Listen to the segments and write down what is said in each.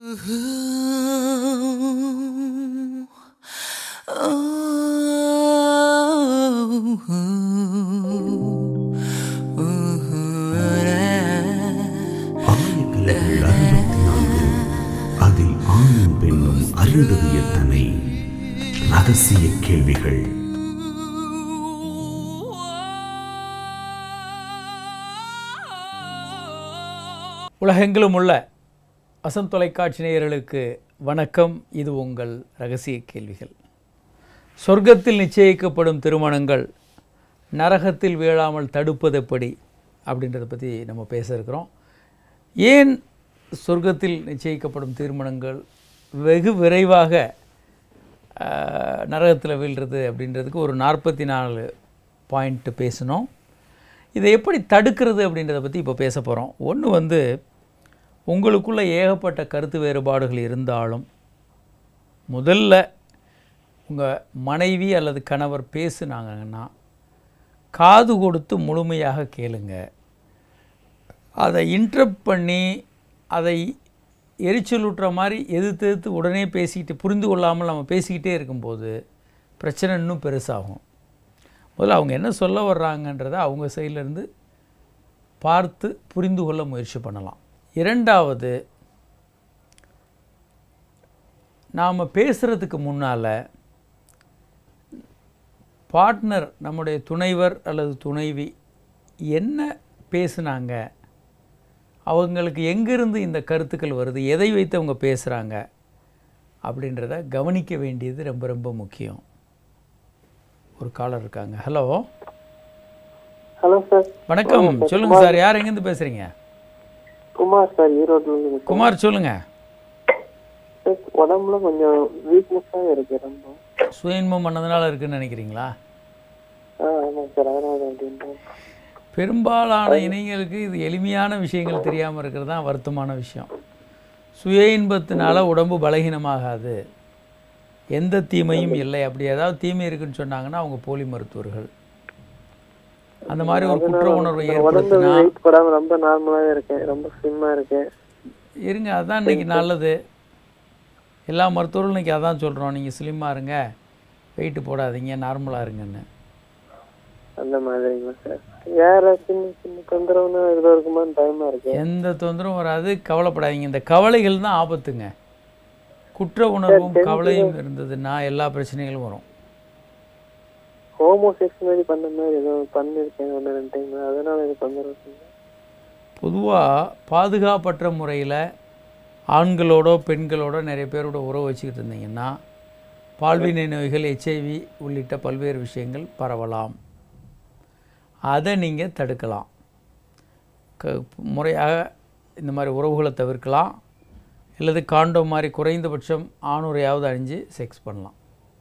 ஆயக்கலைகள் அறுபத்தி நான்கு அதில் ஆணும் பெண்ணும் அறிந்தது எத்தனை ரகசிய கேள்விகள் உலகெங்கிலும் உள்ள வசந்த் தொலைக்காட்சி நேயர்களுக்கு வணக்கம் இது உங்கள் ரகசிய கேள்விகள் சொர்க்கத்தில் நிச்சயிக்கப்படும் திருமணங்கள் நரகத்தில் வீழாமல் தடுப்பது எப்படி அப்படின்றத பற்றி நம்ம பேச இருக்கிறோம் ஏன் சொர்க்கத்தில் நிச்சயிக்கப்படும் திருமணங்கள் வெகு விரைவாக நரகத்தில் வீழ்றது அப்படின்றதுக்கு ஒரு நாற்பத்தி நாலு பாயிண்ட்டு பேசணும் இதை எப்படி தடுக்கிறது அப்படின்றத பற்றி இப்போ பேச போகிறோம் ஒன்று வந்து உங்களுக்குள்ள ஏகப்பட்ட கருத்து வேறுபாடுகள் இருந்தாலும் முதல்ல உங்கள் மனைவி அல்லது கணவர் பேசுனாங்கன்னா காது கொடுத்து முழுமையாக கேளுங்க அதை இன்ட்ரப்ட் பண்ணி அதை எரிச்சலூட்டுற மாதிரி எதிர்த்து எதிர்த்து உடனே பேசிக்கிட்டு புரிந்து கொள்ளாமல் நம்ம பேசிக்கிட்டே இருக்கும்போது பிரச்சனை இன்னும் பெருசாகும் முதல்ல அவங்க என்ன சொல்ல வர்றாங்கன்றதை அவங்க சைட்லேருந்து பார்த்து புரிந்து கொள்ள முயற்சி பண்ணலாம் இரண்டாவது நாம் பேசுகிறதுக்கு முன்னால் பார்ட்னர் நம்முடைய துணைவர் அல்லது துணைவி என்ன பேசுனாங்க அவங்களுக்கு எங்கேருந்து இந்த கருத்துக்கள் வருது எதை வைத்து அவங்க பேசுகிறாங்க அப்படின்றத கவனிக்க வேண்டியது ரொம்ப ரொம்ப முக்கியம் ஒரு காலர் இருக்காங்க ஹலோ ஹலோ சார் வணக்கம் சொல்லுங்க சார் யார் எங்கேருந்து பேசுறீங்க குமார் சார் ஈரோட்ல இருந்து பேசுறேன். குமார் சொல்லுங்க சார், உடம்புல கொஞ்சம் வீக்னஸா இருக்கு ரொம்ப சுயன்மம் பண்ணதுனால இருக்குன்னு நினைக்கிறீங்களா ஆ ஆமாம் சார் அதனால தான் அப்படின்றேன் பெரும்பாலான இளைஞர்களுக்கு இது எளிமையான விஷயங்கள் தெரியாமல் இருக்கிறது தான் வருத்தமான விஷயம் சுய இன்பத்தினால உடம்பு பலகீனமாகாது எந்த தீமையும் இல்லை அப்படி ஏதாவது தீமை இருக்குன்னு சொன்னாங்கன்னா அவங்க போலி மருத்துவர்கள் அந்த மாதிரி ஒரு குற்ற உணர்வை உடம்பு ஏற்படுத்தினா வெயிட் போடாம ரொம்ப நார்மலாவே இருக்கேன் ரொம்ப ஸ்லிம்மா இருக்கேன் இருங்க அதான் இன்னைக்கு நல்லது எல்லா மருத்துவர்களும் இன்னைக்கு அதான் சொல்கிறோம் நீங்கள் ஸ்லிம்மாக இருங்க வெயிட்டு போடாதீங்க நார்மலாக இருங்கன்னு அந்த மாதிரிங்களா சார் வேற சின்ன சின்ன தொந்தரவுன்னு எதுவும் இருக்குமான்னு பயமா இருக்கு எந்த தொந்தரவும் வராது கவலைப்படாதீங்க இந்த கவலைகள் தான் ஆபத்துங்க குற்ற உணர்வும் கவலையும் இருந்ததுன்னா எல்லா பிரச்சனைகளும் வரும் ஹோமோ செக்ஸ் மாதிரி பண்ண மாதிரி ஏதோ பண்ணிருக்கேன் ஒன்று ரெண்டு டைம் அதனால எனக்கு தொந்தரவு இல்லை. பொதுவாக பாதுகாப்பற்ற முறையில் ஆண்களோடோ பெண்களோட நிறைய பேரோட உறவு வச்சுக்கிட்டு இருந்தீங்கன்னா பால்வினை நோய்கள் ஹெச்ஐவி உள்ளிட்ட பல்வேறு விஷயங்கள் பரவலாம் அதை நீங்கள் தடுக்கலாம் க முறையாக இந்த மாதிரி உறவுகளை தவிர்க்கலாம் அல்லது காண்டோம் மாதிரி குறைந்தபட்சம் ஆணுரையாவது அணிஞ்சு செக்ஸ் பண்ணலாம்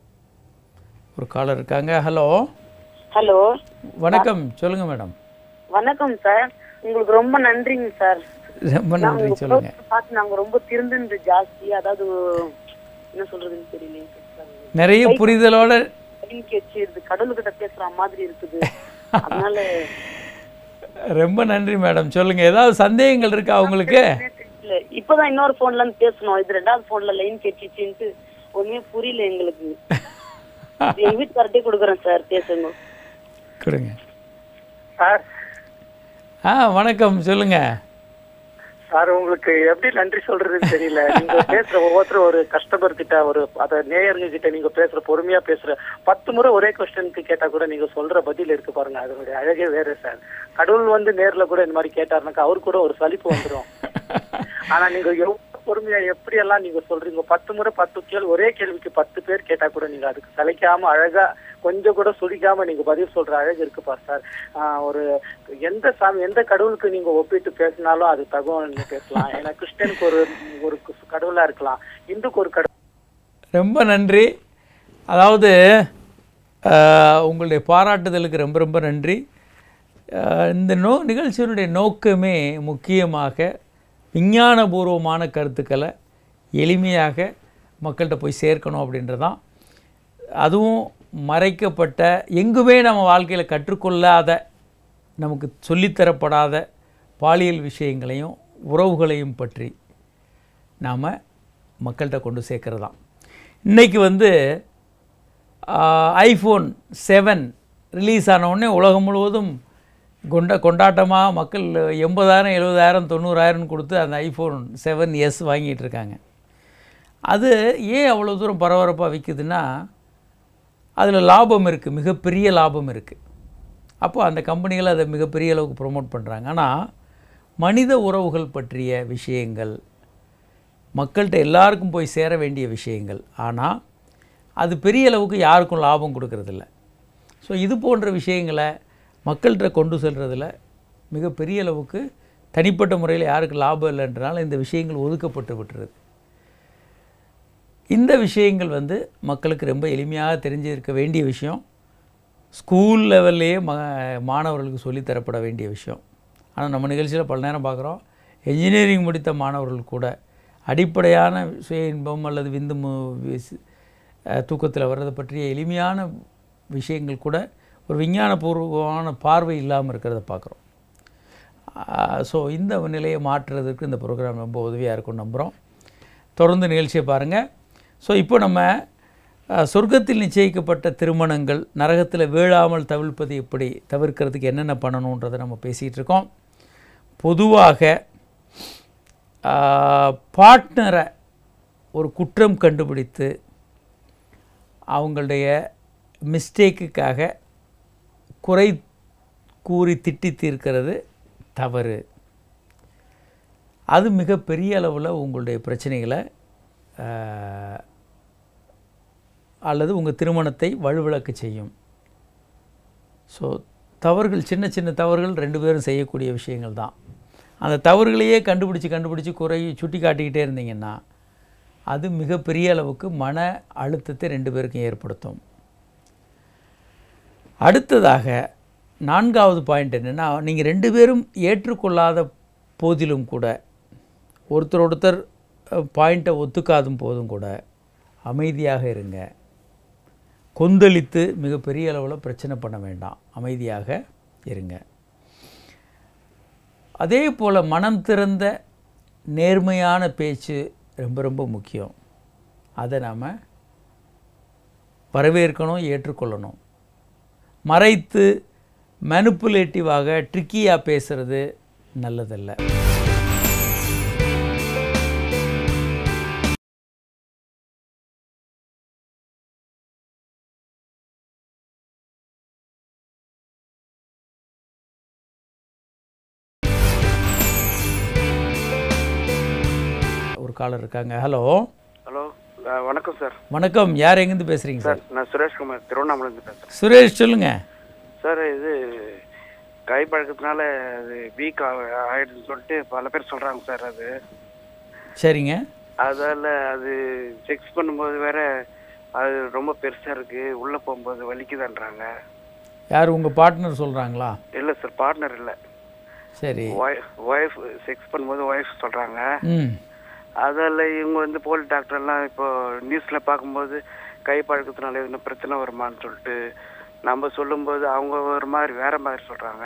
ஒரு காலர் இருக்காங்க ஹலோ ஹலோ வணக்கம் சொல்லுங்கள் மேடம் வணக்கம் சார் உங்களுக்கு ரொம்ப நன்றிங்க சார் ரொம்ப நன்றி சொல்லுங்கள் பார்த்து நாங்க ரொம்ப திருந்துண்டு ஜாஸ்தி அதாவது என்ன சொல்றதுன்னு தெரியல நிறைய புரிதலோட இன்னைக்கு வச்சிருது கடவுள்கிட்ட பேசுற மாதிரி இருக்குது அதனால ரொம்ப நன்றி மேடம் சொல்லுங்க ஏதாவது சந்தேகங்கள் இருக்கா உங்களுக்கு இல்ல இப்பதான் இன்னொரு போன்ல இருந்து பேசணும் இது ரெண்டாவது போன்ல லைன் கேட்டுச்சுன்ட்டு ஒண்ணுமே புரியல எங்களுக்கு எங்க வீட்டுக்கார்ட்டே கொடுக்குறேன் சார் பேசுங்க கொடுங்க சார் ஆ வணக்கம் சொல்லுங்க சார் உங்களுக்கு எப்படி நன்றி சொல்றதுன்னு தெரியல நீங்க பேசுற ஒவ்வொருத்தரும் ஒரு கஸ்டமர் கிட்ட ஒரு அத நேயருங்க கிட்ட நீங்க பேசுற பொறுமையா பேசுற பத்து முறை ஒரே கொஸ்டினுக்கு கேட்டா கூட நீங்க சொல்ற பதில் இருக்கு பாருங்க அதனுடைய அழகே வேற சார் கடவுள் வந்து நேர்ல கூட இந்த மாதிரி கேட்டாருனாக்கா அவருக்கு கூட ஒரு சலிப்பு வந்துரும் ஆனா நீங்க எவ்வளவு பொறுமையா எப்படி எல்லாம் நீங்க சொல்றீங்க பத்து முறை பத்து கேள்வி ஒரே கேள்விக்கு பத்து பேர் கேட்டா கூட நீங்க அதுக்கு சளைக்காம அழகா கொஞ்சம் கூட சுடிக்காம நீங்க பதில் சொல்ற அழகு இருக்கு பார் சார் ஆஹ் ஒரு எந்த சாமி எந்த கடவுளுக்கு நீங்க ஒப்பிட்டு பேசினாலும் அது தகுவம் நீங்க பேசலாம் ஏன்னா கிறிஸ்டியனுக்கு ஒரு ஒரு கடவுளா இருக்கலாம் இந்துக்கு ஒரு கடவுள் ரொம்ப நன்றி அதாவது ஆஹ், உங்களுடைய பாராட்டுதலுக்கு ரொம்ப ரொம்ப நன்றி ஆஹ், இந்த நோ நிகழ்ச்சியினுடைய நோக்கமே முக்கியமாக விஞ்ஞானபூர்வமான கருத்துக்களை எளிமையாக மக்கள்கிட்ட போய் சேர்க்கணும் அப்படின்றதான் அதுவும் மறைக்கப்பட்ட எங்குமே நம்ம வாழ்க்கையில் கற்றுக்கொள்ளாத நமக்கு சொல்லித்தரப்படாத பாலியல் விஷயங்களையும் உறவுகளையும் பற்றி நாம் மக்கள்கிட்ட கொண்டு சேர்க்கறது தான் இன்றைக்கி வந்து ஐஃபோன் செவன் ரிலீஸ் ஆன உடனே உலகம் முழுவதும் கொண்ட கொண்டாட்டமாக மக்கள் எண்பதாயிரம் எழுபதாயிரம் தொண்ணூறாயிரம் கொடுத்து அந்த ஐஃபோன் செவன் எஸ் வாங்கிட்டு இருக்காங்க அது ஏன் அவ்வளோ தூரம் பரபரப்பாக விற்குதுன்னா அதில் லாபம் இருக்குது மிகப்பெரிய லாபம் இருக்குது அப்போ அந்த கம்பெனிகள் அதை மிகப்பெரிய அளவுக்கு ப்ரொமோட் பண்ணுறாங்க ஆனால் மனித உறவுகள் பற்றிய விஷயங்கள் மக்கள்கிட்ட எல்லாருக்கும் போய் சேர வேண்டிய விஷயங்கள் ஆனால் அது பெரிய அளவுக்கு யாருக்கும் லாபம் கொடுக்கறதில்ல ஸோ இது போன்ற விஷயங்களை மக்கள்கிட்ட கொண்டு செல்றதுல மிகப்பெரிய அளவுக்கு தனிப்பட்ட முறையில் யாருக்கு லாபம் இல்லைன்றனால இந்த விஷயங்கள் ஒதுக்கப்பட்டு விட்டுறது இந்த விஷயங்கள் வந்து மக்களுக்கு ரொம்ப எளிமையாக தெரிஞ்சிருக்க வேண்டிய விஷயம் ஸ்கூல் லெவல்லையே ம மாணவர்களுக்கு சொல்லித்தரப்பட வேண்டிய விஷயம் ஆனால் நம்ம நிகழ்ச்சியில் பல நேரம் பார்க்குறோம் என்ஜினியரிங் முடித்த மாணவர்கள் கூட அடிப்படையான சுய இன்பம் அல்லது விந்து தூக்கத்தில் வர்றதை பற்றிய எளிமையான விஷயங்கள் கூட ஒரு விஞ்ஞானபூர்வமான பார்வை இல்லாமல் இருக்கிறத பார்க்குறோம் ஸோ இந்த நிலையை மாற்றுறதுக்கு இந்த ப்ரோக்ராம் ரொம்ப உதவியாக இருக்கும்னு நம்புகிறோம் தொடர்ந்து நிகழ்ச்சியை பாருங்கள் ஸோ இப்போ நம்ம அஹ், சொர்க்கத்தில் நிச்சயிக்கப்பட்ட திருமணங்கள் நரகத்தில் வீழாமல் தவிர்ப்பது எப்படி தவிர்க்கிறதுக்கு என்னென்ன பண்ணணுன்றதை நம்ம பேசிகிட்டு இருக்கோம் பொதுவாக பார்ட்னரை ஒரு குற்றம் கண்டுபிடித்து அவங்களுடைய மிஸ்டேக்குக்காக குறை கூறி திட்டி தீர்க்கிறது தவறு அது மிகப்பெரிய அளவில் உங்களுடைய பிரச்சனைகளை ஆஹ், அல்லது உங்கள் திருமணத்தை வலுவிளக்க செய்யும் ஸோ தவறுகள் சின்ன சின்ன தவறுகள் ரெண்டு பேரும் செய்யக்கூடிய விஷயங்கள் தான் அந்த தவறுகளையே கண்டுபிடிச்சி கண்டுபிடிச்சி குறை சுட்டி காட்டிக்கிட்டே இருந்தீங்கன்னா அது மிகப்பெரிய அளவுக்கு மன அழுத்தத்தை ரெண்டு பேருக்கும் ஏற்படுத்தும் அடுத்ததாக நான்காவது பாயிண்ட் என்னென்னா நீங்கள் ரெண்டு பேரும் ஏற்றுக்கொள்ளாத போதிலும் கூட ஒருத்தர் ஒருத்தர் பாயிண்ட்டை ஒத்துக்காதும் போதும் கூட அமைதியாக இருங்க கொந்தளித்து மிகப்பெரிய அளவில் பிரச்சனை பண்ண வேண்டாம் அமைதியாக இருங்க அதே போல் மனம் திறந்த நேர்மையான பேச்சு ரொம்ப ரொம்ப முக்கியம் அதை நாம் வரவேற்கணும் ஏற்றுக்கொள்ளணும் மறைத்து மேனுப்புலேட்டிவாக ட்ரிக்கியாக பேசுறது நல்லதல்ல ஒரு காலர் இருக்காங்க ஹலோ ஹலோ அஹ் வணக்கம் சார் வணக்கம் யார் எங்கேருந்து பேசுகிறீங்க சார் சார் நான் சுரேஷ்குமார் திருவண்ணாமலேருந்து பேசுகிறேன் சுரேஷ் சொல்லுங்கள் சார் இது கை பழக்கத்தினால அது வீக் ஆயிடுதுன்னு சொல்லிட்டு பல பேர் சொல்கிறாங்க சார் அது சரிங்க அதால் அது செக்ஸ் பண்ணும்போது வேற அது ரொம்ப பெருசாக இருக்குது உள்ளே போகும்போது வலிக்குதுன்றாங்க யார் உங்கள் பார்ட்னர் சொல்கிறாங்களா இல்லை சார் பார்ட்னர் இல்லை சரி ஒய்ஃப் செக்ஸ் பண்ணும்போது ஒய்ஃப் சொல்கிறாங்க ம் அதில் இவங்க வந்து போலி டாக்டர்லாம் இப்போ நியூஸில் பார்க்கும்போது கை பழக்கத்தினால எதுனா பிரச்சனை வருமான்னு சொல்லிட்டு நம்ம சொல்லும்போது அவங்க ஒரு மாதிரி வேற மாதிரி சொல்கிறாங்க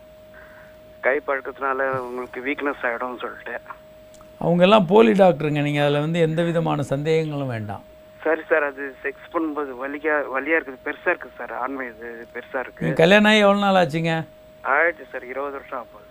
கை பழக்கத்தினால உங்களுக்கு வீக்னஸ் ஆகிடும்னு சொல்லிட்டு அவங்க எல்லாம் போலி டாக்டருங்க நீங்கள் அதில் வந்து எந்த விதமான சந்தேகங்களும் வேண்டாம் சரி சார் அது செக்ஸ் பண்ணும்போது வலிக்கா வலியாக இருக்குது பெருசாக இருக்குது சார் ஆண்மை இது பெருசாக இருக்குது நீங்கள் கல்யாணம் ஆகி எவ்வளோ நாள் ஆச்சுங்க ஆயிடுச்சு சார் இருபது வருஷம் ஆகுது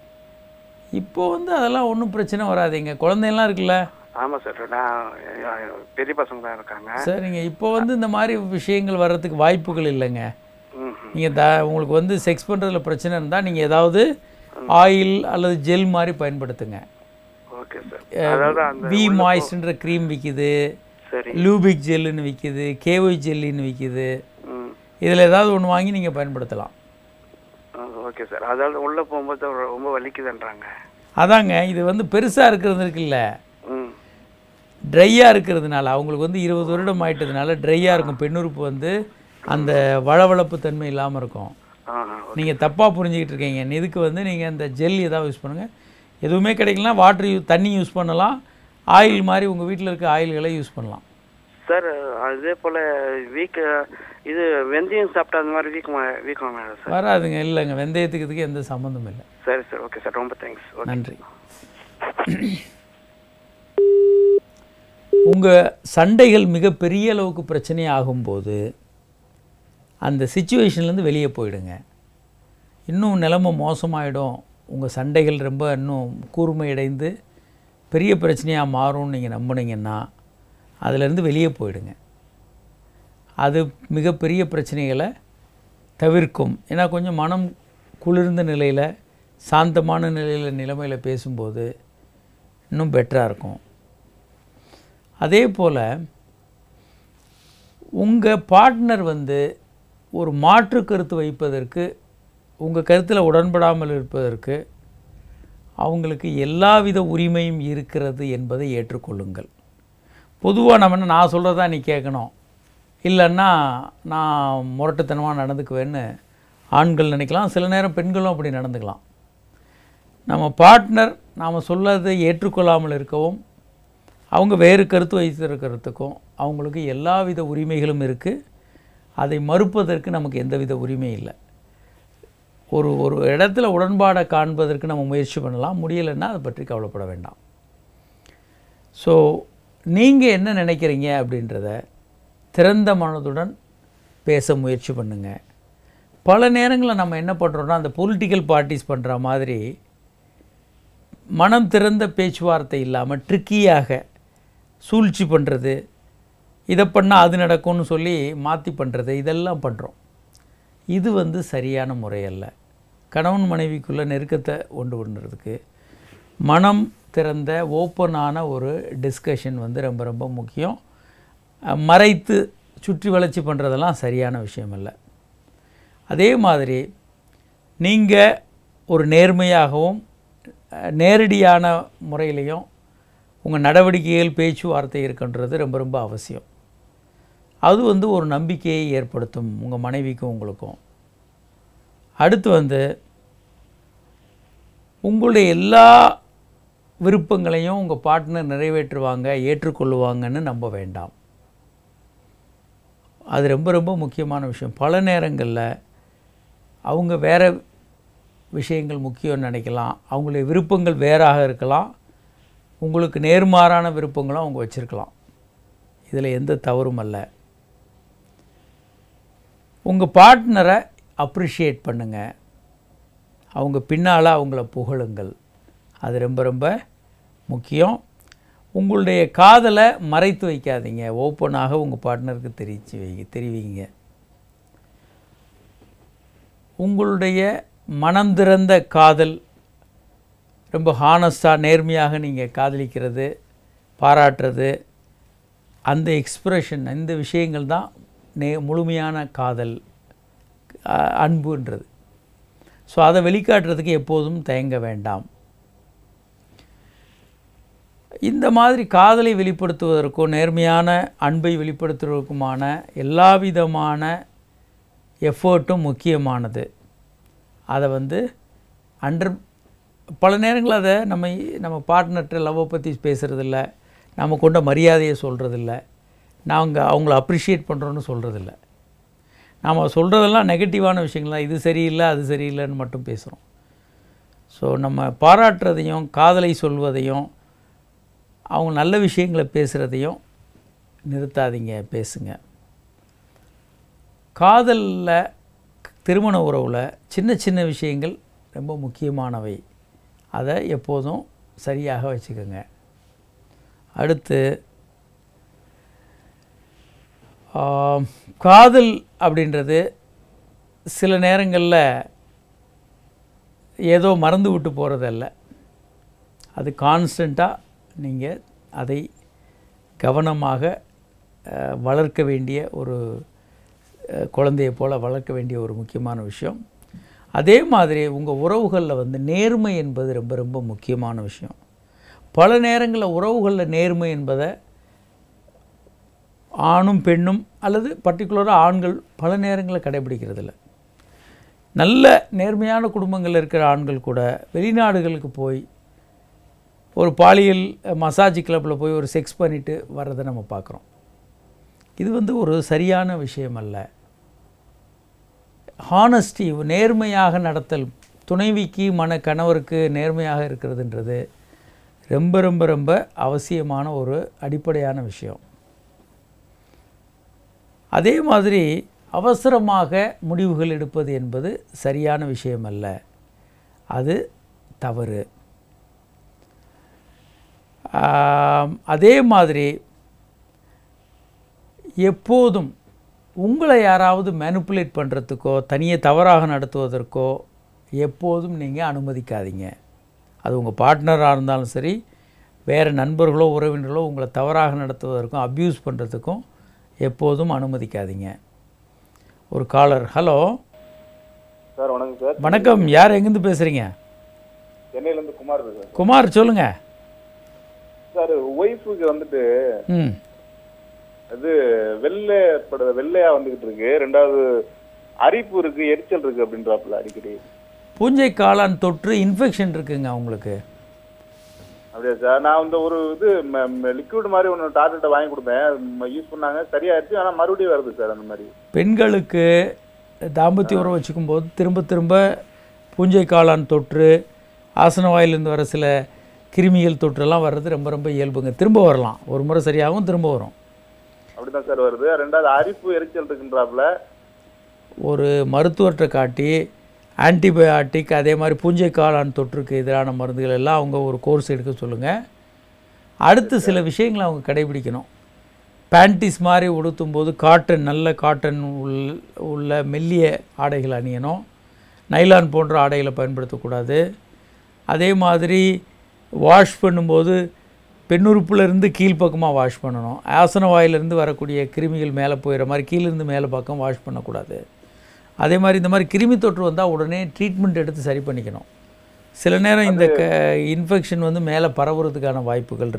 இப்போ வந்து அதெல்லாம் ஒன்றும் பிரச்சனை வராதுங்க குழந்தையெல்லாம் இருக்குல்ல ஆமாம் சார் நான் பெரிய பசங்க தான் இருக்காங்க சரிங்க இப்போ வந்து இந்த மாதிரி விஷயங்கள் வர்றதுக்கு வாய்ப்புகள் இல்லைங்க ம் நீங்கள் த உங்களுக்கு வந்து செக்ஸ் பண்ணுறதுல பிரச்சனை இருந்தால் நீங்கள் ஏதாவது ஆயில் அல்லது ஜெல் மாதிரி பயன்படுத்துங்க ஓகே சார் அதாவது அந்த வி மாய்ஸ்ன்ற க்ரீம் விற்கிது சரி லூபிக் ஜெல்லுன்னு விற்கிது கேஒய் ஜெல்லின்னு விற்கிது ம் இதில் ஏதாவது ஒன்று வாங்கி நீங்கள் பயன்படுத்தலாம் ஓகே சார் அதாவது உள்ளே போகும்போது ரொம்ப வலிக்குதுன்றாங்க அதாங்க இது வந்து பெருசாக இருக்கிறது இருக்குல்ல ம் ட்ரையாக இருக்கிறதுனால அவங்களுக்கு வந்து இருபது வருடம் ஆயிட்டதுனால ட்ரையாக இருக்கும் பெண்ணுறுப்பு வந்து அந்த வளவளப்பு தன்மை இல்லாமல் இருக்கும் ஆஹா நீங்கள் தப்பாக புரிஞ்சுக்கிட்டு இருக்கீங்க இதுக்கு வந்து நீங்கள் அந்த ஜெல் ஏதாவது யூஸ் பண்ணுங்கள் எதுவுமே கிடைக்கலனா வாட்டர் யூ தண்ணி யூஸ் பண்ணலாம் ஆயில் மாதிரி உங்கள் வீட்டில் இருக்க ஆயில்களை யூஸ் பண்ணலாம் சார் அதே போல் வீக் இது வெந்தயம் சாப்பிட்டா அந்த மாதிரி வீக்கம் வீக்கம் வேணும் சார் வராதுங்க இல்லைங்க வெந்தயத்துக்கு இதுக்கு எந்த சம்மந்தமும் இல்லை சரி சார் ஓகே சார் ரொம்ப தேங்க்ஸ் ஓகே நன்றி உங்கள் சண்டைகள் மிகப்பெரிய அளவுக்கு பிரச்சனை ஆகும்போது அந்த சுச்சுவேஷன்லேருந்து வெளியே போயிடுங்க இன்னும் நிலைமை மோசமாயிடும் உங்கள் சண்டைகள் ரொம்ப இன்னும் கூர்மையடைந்து பெரிய பிரச்சனையாக மாறும்னு நீங்கள் நம்புனீங்கன்னா அதிலேருந்து வெளியே போயிடுங்க அது மிகப்பெரிய பிரச்சனைகளை தவிர்க்கும் ஏன்னா கொஞ்சம் மனம் குளிர்ந்த நிலையில் சாந்தமான நிலையில் நிலைமையில் பேசும்போது இன்னும் பெட்டராக இருக்கும் அதே போல் உங்கள் பார்ட்னர் வந்து ஒரு மாற்று கருத்து வைப்பதற்கு உங்கள் கருத்தில் உடன்படாமல் இருப்பதற்கு அவங்களுக்கு எல்லாவித உரிமையும் இருக்கிறது என்பதை ஏற்றுக்கொள்ளுங்கள் பொதுவாக நம்ம என்ன நான் சொல்கிறதா நீ கேட்கணும் இல்லைன்னா நான் முரட்டுத்தனமாக நடந்துக்குவேன்னு ஆண்கள் நினைக்கலாம் சில நேரம் பெண்களும் அப்படி நடந்துக்கலாம் நம்ம பார்ட்னர் நாம் சொல்லதை ஏற்றுக்கொள்ளாமல் இருக்கவும் அவங்க வேறு கருத்து வைத்திருக்கிறதுக்கும் அவங்களுக்கு எல்லாவித உரிமைகளும் இருக்குது அதை மறுப்பதற்கு நமக்கு எந்தவித உரிமை இல்லை ஒரு ஒரு இடத்துல உடன்பாடை காண்பதற்கு நம்ம முயற்சி பண்ணலாம் முடியலைன்னா அதை பற்றி கவலைப்பட வேண்டாம் ஸோ நீங்கள் என்ன நினைக்கிறீங்க அப்படின்றத திறந்த மனதுடன் பேச முயற்சி பண்ணுங்க பல நேரங்களில் நம்ம என்ன பண்ணுறோன்னா அந்த பொலிட்டிக்கல் பார்ட்டிஸ் பண்ணுற மாதிரி மனம் திறந்த பேச்சுவார்த்தை இல்லாமல் ட்ரிக்கியாக சூழ்ச்சி பண்ணுறது இதை பண்ணால் அது நடக்கும்னு சொல்லி மாற்றி பண்ணுறது இதெல்லாம் பண்ணுறோம் இது வந்து சரியான முறையல்ல கணவன் மனைவிக்குள்ள நெருக்கத்தை கொண்டு பண்ணுறதுக்கு மனம் திறந்த ஓப்பனான ஒரு டிஸ்கஷன் வந்து ரொம்ப ரொம்ப முக்கியம் அஹ், மறைத்து சுற்றி வளைச்சி பண்ணுறதெல்லாம் சரியான விஷயம் இல்லை அதே மாதிரி நீங்கள் ஒரு நேர்மையாகவும் அஹ், நேரடியான முறையிலையும் உங்கள் நடவடிக்கைகள் பேச்சுவார்த்தை இருக்கின்றது ரொம்ப ரொம்ப அவசியம் அது வந்து ஒரு நம்பிக்கையை ஏற்படுத்தும் உங்கள் மனைவிக்கும் உங்களுக்கும் அடுத்து வந்து உங்களுடைய எல்லா விருப்பங்களையும் உங்கள் பார்ட்னர் நிறைவேற்றுவாங்க ஏற்றுக்கொள்ளுவாங்கன்னு நம்ப வேண்டாம் அது ரொம்ப ரொம்ப முக்கியமான விஷயம் பல நேரங்களில் அவங்க வேறு விஷயங்கள் முக்கியம்னு நினைக்கலாம் அவங்களுடைய விருப்பங்கள் வேறாக இருக்கலாம் உங்களுக்கு நேர்மாறான விருப்பங்களும் அவங்க வச்சுருக்கலாம் இதில் எந்த தவறும் அல்ல உங்கள் பார்ட்னரை அப்ரிஷியேட் பண்ணுங்கள் அவங்க பின்னால் அவங்கள புகழுங்கள் அது ரொம்ப ரொம்ப முக்கியம் உங்களுடைய காதலை மறைத்து வைக்காதீங்க ஓப்பனாக உங்கள் பார்ட்னருக்கு தெரிவிச்சு வைங்க தெரிவிங்க உங்களுடைய மனம் திறந்த காதல் ரொம்ப ஹானஸ்டாக நேர்மையாக நீங்கள் காதலிக்கிறது பாராட்டுறது அந்த எக்ஸ்பிரஷன் இந்த விஷயங்கள் தான் நே முழுமையான காதல் அஹ், அன்புன்றது ஸோ அதை வெளிக்காட்டுறதுக்கு எப்போதும் தயங்க வேண்டாம் இந்த மாதிரி காதலை வெளிப்படுத்துவதற்கும் நேர்மையான அன்பை வெளிப்படுத்துவதற்குமான எல்லா விதமான எஃபர்ட்டும் முக்கியமானது அதை வந்து அண்டர் பல நேரங்கள் அதை நம்ம நம்ம பார்ட்னர்கிட்ட லவ்வை பற்றி பேசுகிறதில்ல நம்ம கொண்ட மரியாதையை சொல்கிறதில்ல நாங்கள் அவங்கள அப்ரிஷியேட் பண்ணுறோன்னு சொல்கிறதில்ல நாம் சொல்கிறதெல்லாம் நெகட்டிவான விஷயங்கள் தான் இது சரியில்லை அது சரியில்லைன்னு மட்டும் பேசுகிறோம் ஸோ நம்ம பாராட்டுறதையும் காதலை சொல்வதையும் அவங்க நல்ல விஷயங்களை பேசுகிறதையும் நிறுத்தாதீங்க பேசுங்க காதலில் திருமண உறவில் சின்ன சின்ன விஷயங்கள் ரொம்ப முக்கியமானவை அதை எப்போதும் சரியாக வச்சுக்கோங்க அடுத்து ஆம், காதல் அப்படின்றது சில நேரங்களில் ஏதோ மறந்து விட்டு போகிறதல்ல அது கான்ஸ்டண்ட்டாக நீங்கள் அதை கவனமாக அஹ், வளர்க்க வேண்டிய ஒரு அஹ், குழந்தையை போல் வளர்க்க வேண்டிய ஒரு முக்கியமான விஷயம் அதே மாதிரி உங்கள் உறவுகளில் வந்து நேர்மை என்பது ரொம்ப ரொம்ப முக்கியமான விஷயம் பல நேரங்களில் உறவுகளில் நேர்மை என்பதை ஆணும் பெண்ணும் அல்லது பர்டிகுலராக ஆண்கள் பல நேரங்களில் கடைபிடிக்கிறதில்ல நல்ல நேர்மையான குடும்பங்களில் இருக்கிற ஆண்கள் கூட வெளிநாடுகளுக்கு போய் ஒரு பாலியல் மசாஜ் கிளப்பில் போய் ஒரு செக்ஸ் பண்ணிட்டு வர்றதை நம்ம பார்க்குறோம் இது வந்து ஒரு சரியான விஷயம் அல்ல ஹானஸ்டி நேர்மையாக நடத்தல் துணைவிக்கு மன கணவருக்கு நேர்மையாக இருக்கிறதுன்றது ரொம்ப ரொம்ப ரொம்ப அவசியமான ஒரு அடிப்படையான விஷயம் அதே மாதிரி அவசரமாக முடிவுகள் எடுப்பது என்பது சரியான விஷயம் அல்ல அது தவறு ஆம், அதே மாதிரி எப்போதும் உங்களை யாராவது மேனிப்புலேட் பண்ணுறதுக்கோ தனியே தவறாக நடத்துவதற்கோ எப்போதும் நீங்கள் அனுமதிக்காதீங்க அது உங்கள் பார்ட்னராக இருந்தாலும் சரி வேறு நண்பர்களோ உறவினர்களோ உங்களை தவறாக நடத்துவதற்கும் அப்யூஸ் பண்ணுறதுக்கும் எப்போதும் அனுமதிக்காதீங்க ஒரு காலர் ஹலோ சார் வணக்கம் சார் வணக்கம் யார் எங்கேருந்து பேசுகிறீங்க சென்னையிலேருந்து குமார் பேசுறேன் குமார் சொல்லுங்கள் சார் ஒய்ஃபுக்கு வந்துட்டு ம் இது வெள்ளைப்பட வெள்ளையா வந்துகிட்டு இருக்கு ரெண்டாவது அரிப்பு இருக்கு எரிச்சல் இருக்கு அப்படின்றாப்புல அடிக்கடி பூஞ்சை காளான் தொற்று இன்ஃபெக்ஷன் இருக்குங்க அவங்களுக்கு அப்படியா சார் நான் வந்து ஒரு இது லிக்விட் மாதிரி ஒன்று டாக்டர்கிட்ட வாங்கி கொடுத்தேன் யூஸ் பண்ணாங்க சரியாயிருச்சு ஆனால் மறுபடியும் வருது சார் அந்த மாதிரி பெண்களுக்கு தாம்பத்திய உறவு வச்சுக்கும்போது திரும்ப திரும்ப பூஞ்சை காளான் தொற்று ஆசன வாயிலிருந்து வர சில கிருமிகள் தொற்றெல்லாம் வர்றது ரொம்ப ரொம்ப இயல்புங்க திரும்ப வரலாம் ஒரு முறை சரியாகும் திரும்ப வரும் அப்படிதான் சார் வருது ரெண்டாவது அரிப்பு எரிச்சல் இருக்குன்றாப்புல ஒரு மருத்துவர்கிட்ட காட்டி ஆன்டிபயாட்டிக் அதே மாதிரி பூஞ்சை காளான் தொற்றுக்கு எதிரான மருந்துகள் எல்லாம் அவங்க ஒரு கோர்ஸ் எடுக்க சொல்லுங்கள் அடுத்து சில விஷயங்களை அவங்க கடைபிடிக்கணும் பேண்டிஸ் மாதிரி உடுத்தும் போது காட்டன் நல்ல காட்டன் உள் உள்ள மெல்லிய ஆடைகள் அணியணும் நைலான் போன்ற ஆடைகளை பயன்படுத்தக்கூடாது அதே மாதிரி வாஷ் பண்ணும்போது பெண்ணுறுப்புலேருந்து கீழ்ப்பக்கமாக வாஷ் பண்ணணும் ஆசன வாயிலிருந்து வரக்கூடிய கிருமிகள் மேலே போயிடுற மாதிரி கீழிருந்து மேலே பக்கம் வாஷ் பண்ணக்கூடாது அதே மாதிரி இந்த மாதிரி கிருமி தொற்று வந்தால் உடனே ட்ரீட்மெண்ட் எடுத்து சரி பண்ணிக்கணும் சில நேரம் இந்த க இன்ஃபெக்ஷன் வந்து மேலே பரவுறதுக்கான வாய்ப்புகள்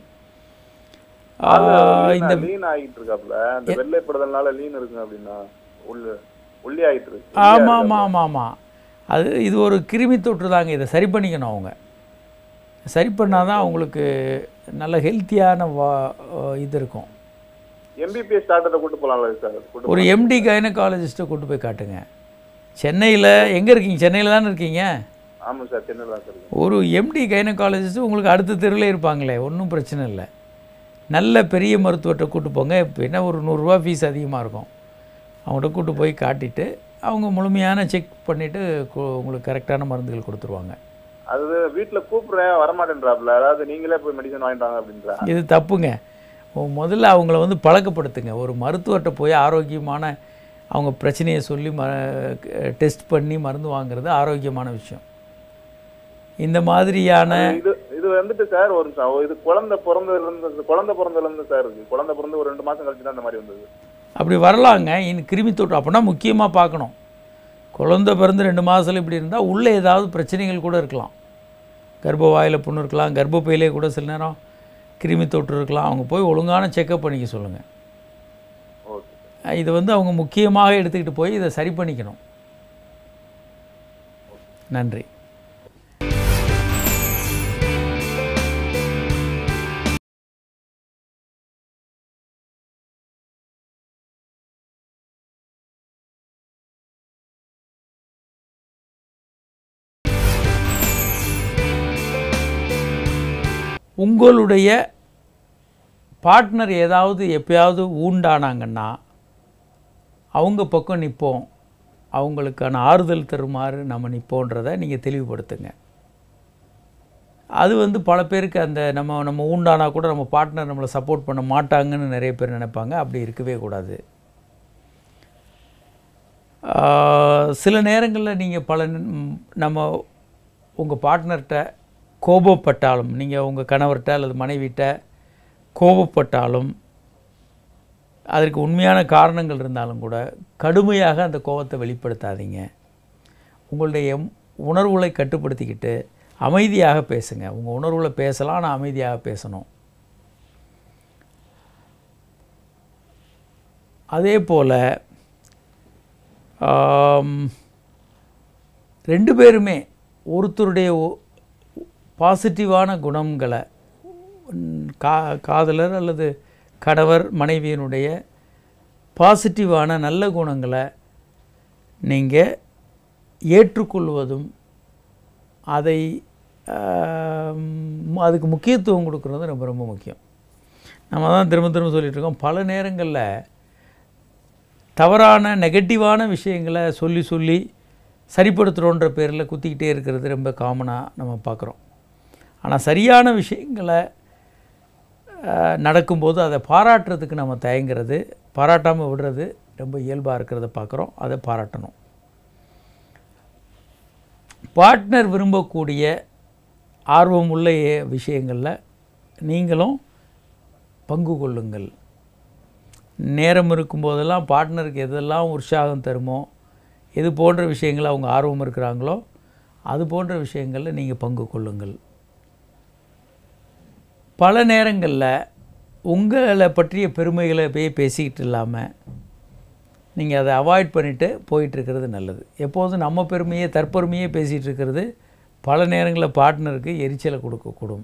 இருக்குது இந்த லீன் ஆகிட்டு இருக்காப்புல அந்த வெள்ளைப்படுதல்னால லீன் இருக்குங்க அப்படின்னா உள்ள ஒல்லி ஆகிட்டு இருக்கு ஆமாம் ஆமாம் ஆமாம் ஆமாம் அது இது ஒரு கிருமி தொற்று தாங்க இதை சரி பண்ணிக்கணும் அவங்க சரி பண்ணால் தான் அவங்களுக்கு நல்ல ஹெல்த்தியான வா இது இருக்கும் எம்பிபிஎஸ் டாக்டரை கூட்டு போலாம்ல சார் கூட்டு ஒரு எம்டி கைனகாலஜிஸ்ட்டை கூட்டு போய் காட்டுங்க சென்னையில் எங்கே இருக்கீங்க சென்னையில் தானே இருக்கீங்க ஆமாம் சார் சென்னையில் தான் சார் இருக்கேன். ஒரு எம்டி கைனகாலஜிஸ்ட் உங்களுக்கு அடுத்த தெருவில் இருப்பாங்களே ஒன்றும் பிரச்சனை இல்லை நல்ல பெரிய மருத்துவர்கிட்ட கூட்டு போங்க இப்போ என்ன ஒரு நூறுரூவா ஃபீஸ் அதிகமாக இருக்கும் அவங்கள்ட்ட கூட்டு போய் காட்டிட்டு அவங்க முழுமையான செக் பண்ணிவிட்டு உங்களுக்கு கரெக்டான மருந்துகள் கொடுத்துருவாங்க அது வீட்டில் கூப்பிடுறேன் வரமாட்டேன்றாப்புல அதாவது நீங்களே போய் மெடிசன் வாங்கிட்டு வாங்க அப்படின்றா இது தப்புங்க உ- முதல்ல அவங்கள வந்து பழக்கப்படுத்துங்க ஒரு மருத்துவர்கிட்ட போய் ஆரோக்கியமான அவங்க பிரச்சனையை சொல்லி ம டெஸ்ட் பண்ணி மருந்து வாங்குறது ஆரோக்கியமான விஷயம் இந்த மாதிரியான இது இது வந்துட்டு சார் ஒரு நிமிஷம். இது குழந்தை பிறந்ததுல இருந்து குழந்தை பிறந்ததுல இருந்து சார் இருக்கு குழந்தை பிறந்து ஒரு ரெண்டு மாசம் கழிச்சு தான் அந்த மாதிரி வந்தது அப்படி வரலாங்க இன் கிருமி தொற்று அப்படின்னா முக்கியமாக பார்க்கணும் குழந்தை பிறந்து ரெண்டு மாதத்துல இப்படி இருந்தால் உள்ளே ஏதாவது பிரச்சனைகள் கூட இருக்கலாம் கர்ப்பவாயில் புண்ணு இருக்கலாம் கர்ப்பப்பையிலே கூட சில நேரம் கிருமி தொற்று இருக்கலாம் அவங்க போய் ஒழுங்கான செக்கப் பண்ணிக்க சொல்லுங்கள் ஓகே இதை வந்து அவங்க முக்கியமாக எடுத்துக்கிட்டு போய் இதை சரி பண்ணிக்கணும் நன்றி உங்களுடைய பார்ட்னர் ஏதாவது எப்பயாவது ஊண்டானாங்கன்னா அவங்க பக்கம் நிற்போம் அவங்களுக்கான ஆறுதல் தருமாறு நம்ம நிற்போன்றதை நீங்கள் தெளிவுபடுத்துங்க அது வந்து பல பேருக்கு அந்த நம்ம நம்ம ஊண்டானா கூட நம்ம பார்ட்னர் நம்மளை சப்போர்ட் பண்ண மாட்டாங்கன்னு நிறைய பேர் நினைப்பாங்க அப்படி இருக்கவே கூடாது ஆஹ், சில நேரங்களில் நீங்கள் பல ந- நம்ம உங்கள் பார்ட்னர்கிட்ட கோபப்பட்டாலும் நீங்கள் உங்கள் கணவர்கிட்ட அல்லது மனைவிட்ட கோபப்பட்டாலும் அதற்கு உண்மையான காரணங்கள் இருந்தாலும் கூட கடுமையாக அந்த கோபத்தை வெளிப்படுத்தாதீங்க உங்களுடைய எம்- உணர்வுகளை கட்டுப்படுத்திக்கிட்டு அமைதியாக பேசுங்க உங்கள் உணர்வுகளை பேசலாம் ஆனால் அமைதியாக பேசணும் அதே போல் ரெண்டு பேருமே ஒருத்தருடைய ஒ- பாசிட்டிவான குணங்களை ம், கா காதலர் அல்லது கணவர் மனைவியினுடைய பாசிட்டிவான நல்ல குணங்களை நீங்கள் ஏற்றுக்கொள்வதும் அதை ஆம், அதுக்கு முக்கியத்துவம் கொடுக்குறது ரொம்ப ரொம்ப முக்கியம் நம்ம தான் திரும்ப திரும்ப சொல்லிட்டு இருக்கோம் பல நேரங்களில் தவறான நெகட்டிவான விஷயங்களை சொல்லி சொல்லி சரிப்படுத்துகிறோன்ற பேரில் குத்திக்கிட்டே இருக்கிறது ரொம்ப காமனாக நம்ம பார்க்குறோம் ஆனால் சரியான விஷயங்களை அஹ், நடக்கும்போது அதை பாராட்டுறதுக்கு நம்ம தயங்குறது பாராட்டாமல் விடுறது ரொம்ப இயல்பாக இருக்கிறத பார்க்குறோம் அதை பாராட்டணும் பார்ட்னர் விரும்பக்கூடிய ஆர்வமுள்ள ஏ- விஷயங்களில் நீங்களும் பங்கு கொள்ளுங்கள் நேரம் இருக்கும்போதெல்லாம் பார்ட்னருக்கு எதெல்லாம் உற்சாகம் தருமோ எது போன்ற விஷயங்கள் அவங்க ஆர்வம் இருக்கிறாங்களோ அது போன்ற விஷயங்களில் நீங்கள் பங்கு கொள்ளுங்கள் பல நேரங்களில் உங்களை பற்றிய பெருமைகளை போய் பேசிக்கிட்டு இல்லாமல் நீங்கள் அதை அவாய்ட் பண்ணிவிட்டு போயிட்டுருக்கிறது நல்லது எப்போதும் நம்ம பெருமையே தற்பெருமையே பேசிகிட்டு இருக்கிறது பல நேரங்களில் பார்ட்னருக்கு எரிச்சலை கொடுக்கக்கூடும்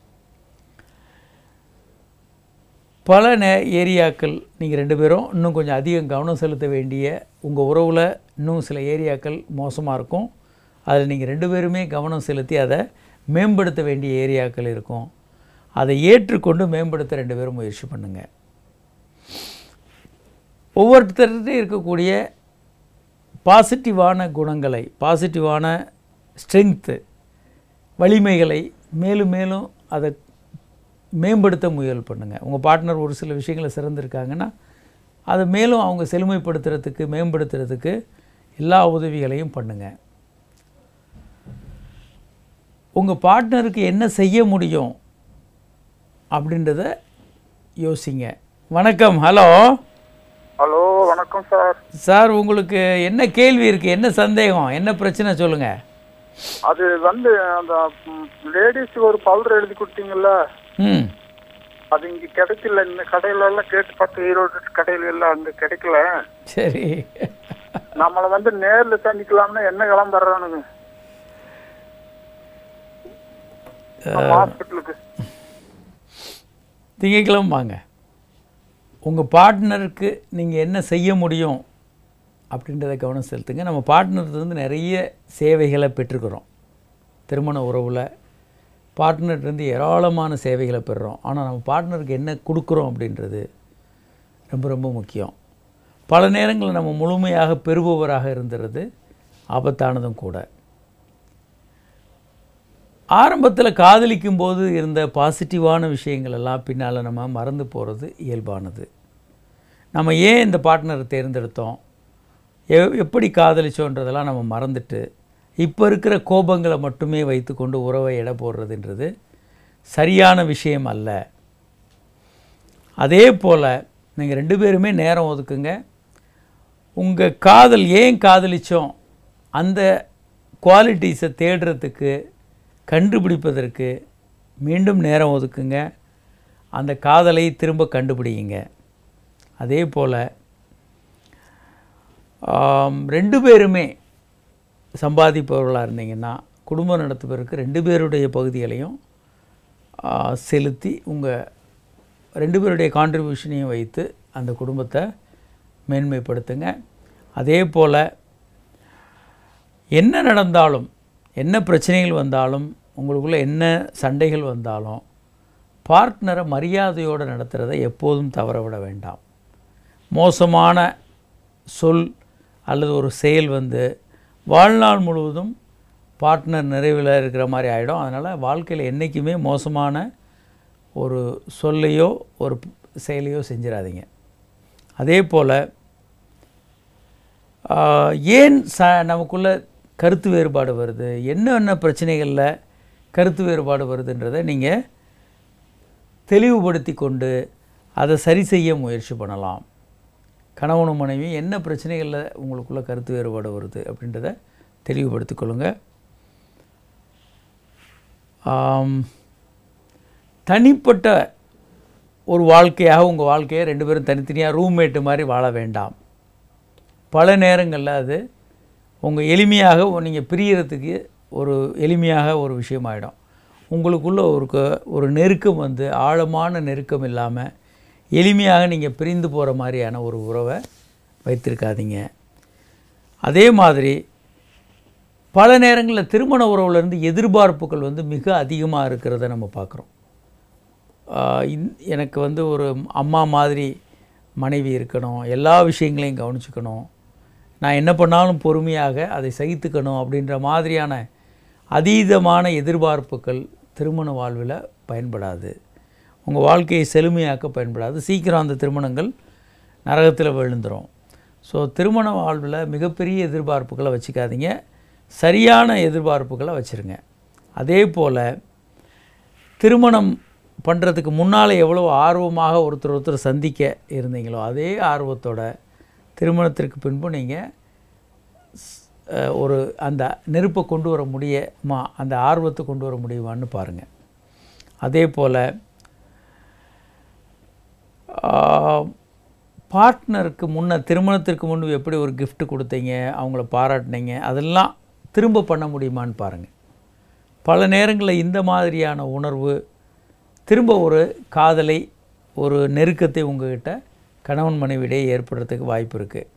பல நே ஏரியாக்கள் நீங்கள் ரெண்டு பேரும் இன்னும் கொஞ்சம் அதிகம் கவனம் செலுத்த வேண்டிய உங்கள் உறவில் இன்னும் சில ஏரியாக்கள் மோசமாக இருக்கும் அதில் நீங்கள் ரெண்டு பேருமே கவனம் செலுத்தி அதை மேம்படுத்த வேண்டிய ஏரியாக்கள் இருக்கும் அதை ஏற்றுக்கொண்டு மேம்படுத்த ரெண்டு பேரும் முயற்சி பண்ணுங்கள் ஒவ்வொருத்தர்கிட்டையும் இருக்கக்கூடிய பாசிட்டிவான குணங்களை பாசிட்டிவான ஸ்ட்ரென்த்து வலிமைகளை மேலும் மேலும் அதை மேம்படுத்த முயல் பண்ணுங்கள் உங்கள் பார்ட்னர் ஒரு சில விஷயங்களை சிறந்திருக்காங்கன்னா அதை மேலும் அவங்க செழுமைப்படுத்துறதுக்கு மேம்படுத்துறதுக்கு எல்லா உதவிகளையும் பண்ணுங்கள் உங்கள் பார்ட்னருக்கு என்ன செய்ய முடியும் அப்படின்றத யோசிங்க வணக்கம் ஹலோ ஹலோ வணக்கம் சார் சார் உங்களுக்கு என்ன கேள்வி இருக்குது என்ன சந்தேகம் என்ன பிரச்சனை சொல்லுங்கள் அது வந்து அந்த லேடிஸ்க்கு ஒரு பவுடர் எழுதி கொடுத்தீங்கல்ல ம் அது இங்க கிடைக்கல இந்த கடையில எல்லாம் கேட்டு பார்த்து ஈரோடு கடையில எல்லாம் அங்க கிடைக்கல சரி நம்மள வந்து நேர்ல சந்திக்கலாம்னு என்ன கிளம்புறானுங்க ஹாஸ்பிட்டலுக்கு திங்கட்கிழமை வாங்க உங்கள் பார்ட்னருக்கு நீங்கள் என்ன செய்ய முடியும் அப்படின்றத கவனம் செலுத்துங்க நம்ம பார்ட்னர்லேருந்து நிறைய சேவைகளை பெற்றுக்கிறோம் திருமண உறவில் பார்ட்னர்லேருந்து ஏராளமான சேவைகளை பெறுறோம் ஆனால் நம்ம பார்ட்னருக்கு என்ன கொடுக்குறோம் அப்படின்றது ரொம்ப ரொம்ப முக்கியம் பல நேரங்களில் நம்ம முழுமையாக பெறுபவராக இருந்துறது ஆபத்தானதும் கூட ஆரம்பத்தில் காதலிக்கும் போது இருந்த பாசிட்டிவான விஷயங்கள் எல்லாம் பின்னால் நம்ம மறந்து போகிறது இயல்பானது நம்ம ஏன் இந்த பார்ட்னரை தேர்ந்தெடுத்தோம் எ எப்படி காதலிச்சோன்றதெல்லாம் நம்ம மறந்துட்டு இப்போ இருக்கிற கோபங்களை மட்டுமே வைத்துக்கொண்டு உறவை எடை போடுறதுன்றது சரியான விஷயம் அல்ல அதே போல் நீங்கள் ரெண்டு பேருமே நேரம் ஒதுக்குங்க உங்கள் காதல் ஏன் காதலிச்சோம் அந்த குவாலிட்டிஸை தேடுறதுக்கு கண்டுபிடிப்பதற்கு மீண்டும் நேரம் ஒதுக்குங்க அந்த காதலை திரும்ப கண்டுபிடிங்க அதே போல் ரெண்டு பேருமே சம்பாதிப்பவர்களாக இருந்தீங்கன்னா குடும்பம் நடத்துவதற்கு ரெண்டு பேருடைய பகுதிகளையும் ஆ, செலுத்தி உங்கள் ரெண்டு பேருடைய கான்ட்ரிபியூஷனையும் வைத்து அந்த குடும்பத்தை மேன்மைப்படுத்துங்க அதே போல் என்ன நடந்தாலும் என்ன பிரச்சனைகள் வந்தாலும் உங்களுக்குள்ள என்ன சண்டைகள் வந்தாலும் பார்ட்னரை மரியாதையோடு நடத்துகிறத எப்போதும் தவற விட வேண்டாம் மோசமான சொல் அல்லது ஒரு செயல் வந்து வாழ்நாள் முழுவதும் பார்ட்னர் நிறைவில் இருக்கிற மாதிரி ஆகிடும் அதனால் வாழ்க்கையில் என்றைக்குமே மோசமான ஒரு சொல்லையோ ஒரு செயலையோ செஞ்சிடாதீங்க அதே போல் ஆஹ், ஏன் ச நமக்குள்ள கருத்து வேறுபாடு வருது என்னென்ன பிரச்சனைகளில் கருத்து வேறுபாடு வருதுன்றதை நீங்கள் தெளிவுபடுத்தி கொண்டு அதை சரி செய்ய முயற்சி பண்ணலாம் கணவனும் மனைவி என்ன பிரச்சனைகளில் உங்களுக்குள்ள கருத்து வேறுபாடு வருது அப்படின்றத தெளிவுபடுத்திக் கொள்ளுங்க ஆம், தனிப்பட்ட ஒரு வாழ்க்கையாக உங்கள் வாழ்க்கையை ரெண்டு பேரும் தனித்தனியாக ரூம்மேட்டு மாதிரி வாழ வேண்டாம் பல நேரங்களில் அது உங்கள் எளிமையாக நீங்கள் பிரியறதுக்கு ஒரு எளிமையாக ஒரு விஷயமாயிடும் உங்களுக்குள்ள ஒரு க- ஒரு நெருக்கம் வந்து ஆழமான நெருக்கம் இல்லாமல் எளிமையாக நீங்கள் பிரிந்து போகிற மாதிரியான ஒரு உறவை வைத்திருக்காதீங்க அதே மாதிரி பல நேரங்களில் திருமண உறவுலேருந்து எதிர்பார்ப்புகள் வந்து மிக அதிகமாக இருக்கிறத நம்ம பார்க்குறோம் எனக்கு வந்து ஒரு அம்மா மாதிரி மனைவி இருக்கணும் எல்லா விஷயங்களையும் கவனிச்சுக்கணும் நான் என்ன பண்ணாலும் பொறுமையாக அதை சகித்துக்கணும் அப்படின்ற மாதிரியான அதீதமான எதிர்பார்ப்புகள் திருமண வாழ்வில் பயன்படாது உங்கள் வாழ்க்கையை செழுமையாக்க பயன்படாது சீக்கிரம் அந்த திருமணங்கள் நரகத்தில் விழுந்துடும் ஸோ திருமண வாழ்வில் மிகப்பெரிய எதிர்பார்ப்புகளை வச்சுக்காதீங்க சரியான எதிர்பார்ப்புகளை வச்சுருங்க அதே போல் திருமணம் பண்ணுறதுக்கு முன்னால் எவ்வளோ ஆர்வமாக ஒருத்தர் ஒருத்தர் சந்திக்க இருந்தீங்களோ அதே ஆர்வத்தோட திருமணத்திற்கு பின்பு நீங்கள் ஒரு அந்த நெருப்பை கொண்டு வர முடியுமா அந்த ஆர்வத்தை கொண்டு வர முடியுமான்னு பாருங்கள் அதே போல் பார்ட்னருக்கு முன்ன திருமணத்திற்கு முன்பு எப்படி ஒரு gift கொடுத்தீங்க அவங்கள பாராட்டினீங்க அதெல்லாம் திரும்ப பண்ண முடியுமான்னு பாருங்கள் பல நேரங்களில் இந்த மாதிரியான உணர்வு திரும்ப ஒரு காதலை ஒரு நெருக்கத்தை உங்ககிட்ட கணவன் மனைவியிடையே ஏற்படுறதுக்கு வாய்ப்பு இருக்குது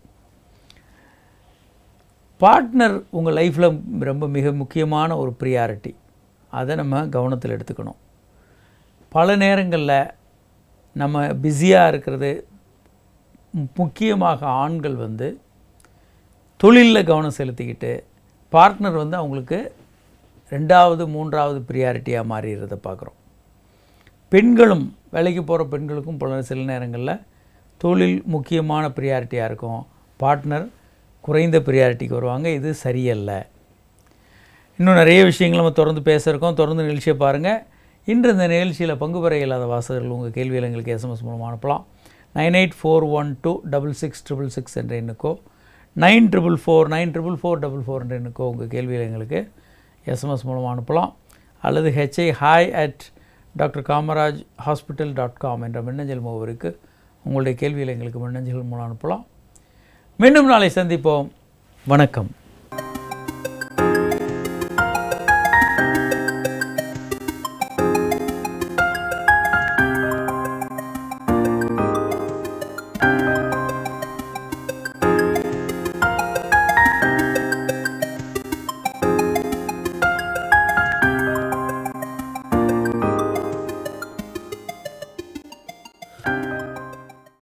பார்ட்னர் உங்கள் லைஃப்பில் ரொம்ப மிக முக்கியமான ஒரு ப்ரியாரிட்டி அதை நம்ம கவனத்தில் எடுத்துக்கணும் பல நேரங்களில் நம்ம பிஸியாக இருக்கிறது மு- முக்கியமாக ஆண்கள் வந்து தொழிலில் கவனம் செலுத்திக்கிட்டு பார்ட்னர் வந்து அவங்களுக்கு ரெண்டாவது மூன்றாவது ப்ரியாரிட்டியாக மாறிடுறத பார்க்குறோம் பெண்களும் வேலைக்கு போகிற பெண்களுக்கும் பல சில நேரங்களில் தொழில் முக்கியமான ப்ரியாரிட்டியாக இருக்கும் பார்ட்னர் குறைந்த ப்ரியாரிட்டிக்கு வருவாங்க இது சரியல்ல இன்னும் நிறைய விஷயங்கள் நம்ம தொடர்ந்து பேசியிருக்கோம் தொடர்ந்து நிகழ்ச்சியை பாருங்கள் இன்று இந்த நிகழ்ச்சியில் பங்கு பெற இயலாத வாசகர்கள் உங்கள் கேள்வியில் எங்களுக்கு எஸ்எம்எஸ் மூலமாக அனுப்பலாம் nine eight four one two double six triple six என்ற எண்ணுக்கோ nine triple four nine triple four double four என்ற எண்ணுக்கோ உங்கள் கேள்வியில் எங்களுக்கு எஸ்எம்எஸ் மூலமாக அனுப்பலாம் அல்லது H I hi at doctor Kamaraj hospital dot com என்ற மின்னஞ்சல் முகவருக்கு உங்களுடைய கேள்வியில் எங்களுக்கு மின்னஞ்சல் மூலம் அனுப்பலாம் மீண்டும் நாளை சந்திப்போம் வணக்கம்